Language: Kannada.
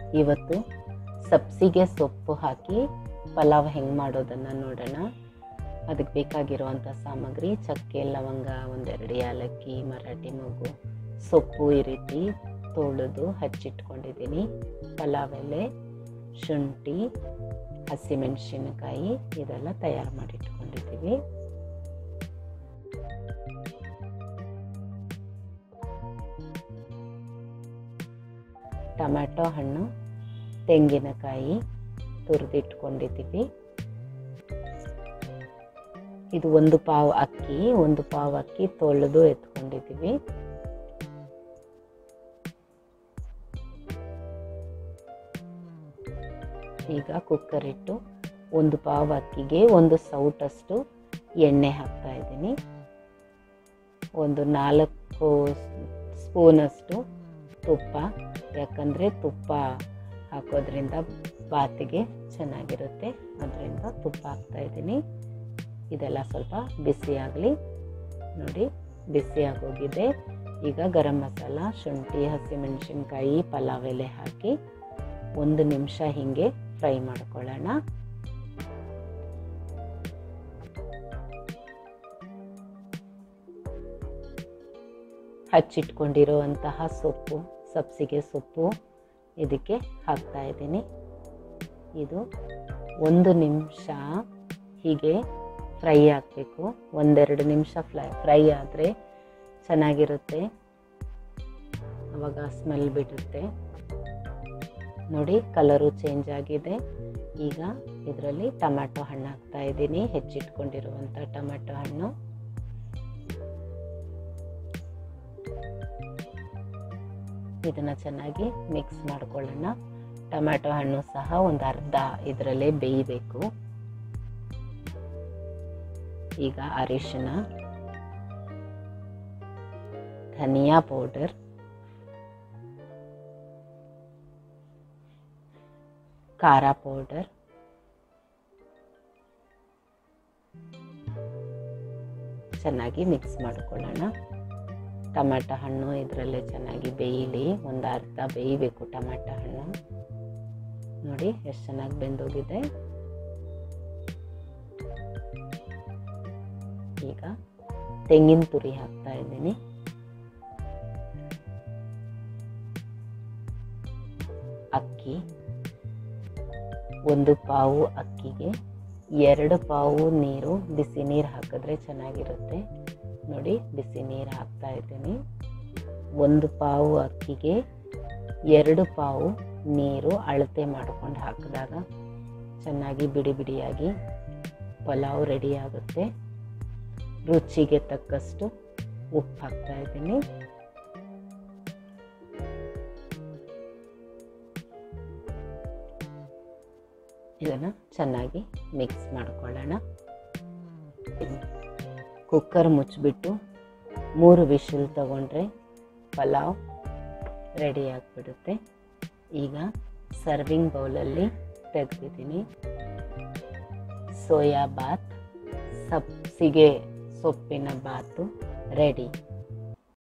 ಇವತ್ತು ಸಬ್ಸಿಗೆ ಸೊಪ್ಪು ಹಾಕಿ ಪಲಾವ್ ಹೆಂಗೆ ಮಾಡೋದನ್ನು ನೋಡೋಣ ಅದಕ್ಕೆ ಬೇಕಾಗಿರುವಂಥ ಸಾಮಗ್ರಿ ಚಕ್ಕೆ ಲವಂಗ ಒಂದೆರಡು ಏಲಕ್ಕಿ ಮರಾಠಿ ಮಗು ಸೊಪ್ಪು ಈ ರೀತಿ ತೊಳೆದು ಹಚ್ಚಿಟ್ಕೊಂಡಿದ್ದೀನಿ ಪಲಾವ್ ಎಲೆ ಶುಂಠಿ ಹಸಿಮೆಣಸಿನಕಾಯಿ ಇದೆಲ್ಲ ತಯಾರು ಮಾಡಿಟ್ಕೊಂಡಿದ್ದೀವಿ ಟೊಮ್ಯಾಟೊ ಹಣ್ಣು ತೆಂಗಿನಕಾಯಿ ತುರಿದಿಟ್ಕೊಂಡಿದ್ದೀವಿ ಇದು ಒಂದು ಪಾವ್ ಅಕ್ಕಿ ಒಂದು ಪಾವ್ ಅಕ್ಕಿ ತೊಳೆದು ಎತ್ಕೊಂಡಿದ್ದೀವಿ ಈಗ ಕುಕ್ಕರ್ ಇಟ್ಟು ಒಂದು ಪಾವ್ ಅಕ್ಕಿಗೆ ಒಂದು ಸೌಟಷ್ಟು ಎಣ್ಣೆ ಹಾಕ್ತಾ ಇದ್ದೀನಿ ಒಂದು ನಾಲ್ಕು ಸ್ಪೂನಷ್ಟು ತುಪ್ಪ ಯಾಕಂದರೆ ತುಪ್ಪ ಹಾಕೋದ್ರಿಂದ ಬಾತಿಗೆ ಚೆನ್ನಾಗಿರುತ್ತೆ ಅದರಿಂದ ತುಪ್ಪ ಹಾಕ್ತಾ ಇದ್ದೀನಿ ಇದೆಲ್ಲ ಸ್ವಲ್ಪ ಬಿಸಿ ಆಗಲಿ ನೋಡಿ ಬಿಸಿ ಆಗೋಗಿದೆ ಈಗ ಗರಂ ಮಸಾಲ ಶುಂಠಿ ಹಸಿಮೆಣಸಿನ್ಕಾಯಿ ಪಲಾವ್ ಎಲೆ ಹಾಕಿ ಒಂದು ನಿಮಿಷ ಹೀಗೆ ಫ್ರೈ ಮಾಡ್ಕೊಳ್ಳೋಣ ಹಚ್ಚಿಟ್ಕೊಂಡಿರುವಂತಹ ಸೊಪ್ಪು ಸಬ್ಸಿಗೆ ಸೊಪ್ಪು ಇದಕ್ಕೆ ಹಾಕ್ತಾ ಇದ್ದೀನಿ ಇದು ಒಂದು ನಿಮಿಷ ಹೀಗೆ ಫ್ರೈ ಆಗಬೇಕು ಒಂದೆರಡು ನಿಮಿಷ ಫ್ರೈ ಫ್ರೈ ಆದರೆ ಚೆನ್ನಾಗಿರುತ್ತೆ ಆವಾಗ ಸ್ಮೆಲ್ ಬಿಡುತ್ತೆ ನೋಡಿ ಕಲರು ಚೇಂಜ್ ಆಗಿದೆ ಈಗ ಇದರಲ್ಲಿ ಟೊಮ್ಯಾಟೊ ಹಣ್ಣು ಹಾಕ್ತಾ ಇದ್ದೀನಿ ಹೆಚ್ಚಿಟ್ಕೊಂಡಿರುವಂಥ ಟೊಮ್ಯಾಟೊ ಹಣ್ಣು ಇದನ್ನು ಚೆನ್ನಾಗಿ ಮಿಕ್ಸ್ ಮಾಡ್ಕೊಳ್ಳೋಣ ಟೊಮ್ಯಾಟೊ ಹಣ್ಣು ಸಹ ಒಂದು ಅರ್ಧ ಇದರಲ್ಲೇ ಬೇಯಬೇಕು ಈಗ ಅರಿಶಿನ ಧನಿಯಾ ಪೌಡರ್ ಖಾರ ಪೌಡರ್ ಚೆನ್ನಾಗಿ ಮಿಕ್ಸ್ ಮಾಡ್ಕೊಳ್ಳೋಣ ಟೊಮ್ಯಾಟೊ ಹಣ್ಣು ಇದರಲ್ಲೇ ಚೆನ್ನಾಗಿ ಬೇಯಲಿ ಒಂದು ಅರ್ಧ ಬೇಯಬೇಕು ಟೊಮ್ಯಾಟೊ ಹಣ್ಣು ನೋಡಿ ಎಷ್ಟು ಚೆನ್ನಾಗಿ ಬೆಂದೋಗಿದೆ ಈಗ ತೆಂಗಿನ ತುರಿ ಹಾಕ್ತಾ ಇದ್ದೀನಿ ಅಕ್ಕಿ ಒಂದು ಪಾವು ಅಕ್ಕಿಗೆ ಎರಡು ಪಾವು ನೀರು ಬಿಸಿ ನೀರು ಹಾಕಿದ್ರೆ ಚೆನ್ನಾಗಿರುತ್ತೆ ನೋಡಿ ಬಿಸಿ ನೀರು ಹಾಕ್ತಾ ಇದ್ದೀನಿ ಒಂದು ಪಾವು ಅಕ್ಕಿಗೆ ಎರಡು ಪಾವು ನೀರು ಅಳತೆ ಮಾಡ್ಕೊಂಡು ಹಾಕಿದಾಗ ಚೆನ್ನಾಗಿ ಬಿಡಿ ಬಿಡಿಯಾಗಿ ಪಲಾವ್ ರೆಡಿ ಆಗುತ್ತೆ ರುಚಿಗೆ ತಕ್ಕಷ್ಟು ಉಪ್ಪು ಹಾಕ್ತಾ ಇದ್ದೀನಿ ಇದನ್ನು ಚೆನ್ನಾಗಿ ಮಿಕ್ಸ್ ಮಾಡ್ಕೊಳ್ಳೋಣ ಕುಕ್ಕರ್ ಮುಚ್ಚಿಬಿಟ್ಟು ಮೂರು ವಿಶಿಲ್ ತಗೊಂಡ್ರೆ ಪಲಾವ್ ರೆಡಿ ಆಗಿಬಿಡುತ್ತೆ ಈಗ ಸರ್ವಿಂಗ್ ಬೌಲಲ್ಲಿ ತೆಗೆದಿದ್ದೀನಿ ಸೋಯಾ ಬಾತ್ ಸಬ್ಸಿಗೆ ಸೊಪ್ಪಿನ ಬಾತು ರೆಡಿ